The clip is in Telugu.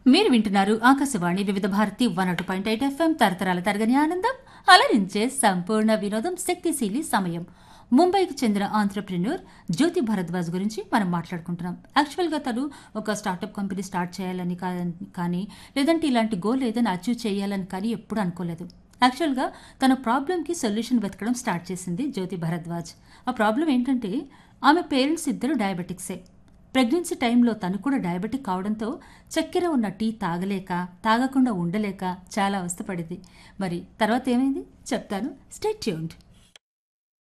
మీరు వింటున్నారు Akashvani Vividh Bharati one at point eight FM తరతరాల తరగని ఆనందం అలరించే సంపూర్ణ వినోదం శక్తిశీలి సమయం ముంబైకి చెందిన ఆంటర్ప్రెన్యూర్ జ్యోతి భరద్వాజ్ గురించి మనం మాట్లాడుకుంటున్నాం యాక్చువల్గా తను ఒక స్టార్టప్ కంపెనీ స్టార్ట్ చేయాలని కా- కానీ లేదంటే ఇలాంటి గోల్ ఏదైనా అచీవ్ చేయాలని కానీ ఎప్పుడు అనుకోలేదు యాక్చువల్గా తన ప్రాబ్లంకి సొల్యూషన్ వెతకడం స్టార్ట్ చేసింది జ్యోతి భరద్వాజ్ ఆ ప్రాబ్లం ఏంటంటే ఆమె పేరెంట్స్ ఇద్దరు డయాబెటిక్సే ప్రెగ్నెన్సీ టైంలో తను కూడా డయాబెటిక్ కావడంతో చక్కెర ఉన్న టీ తాగలేక తాగకుండా ఉండలేక చాలా అవస్థపడింది మరి తర్వాత ఏమైంది చెప్తాను స్టే ట్యూన్డ్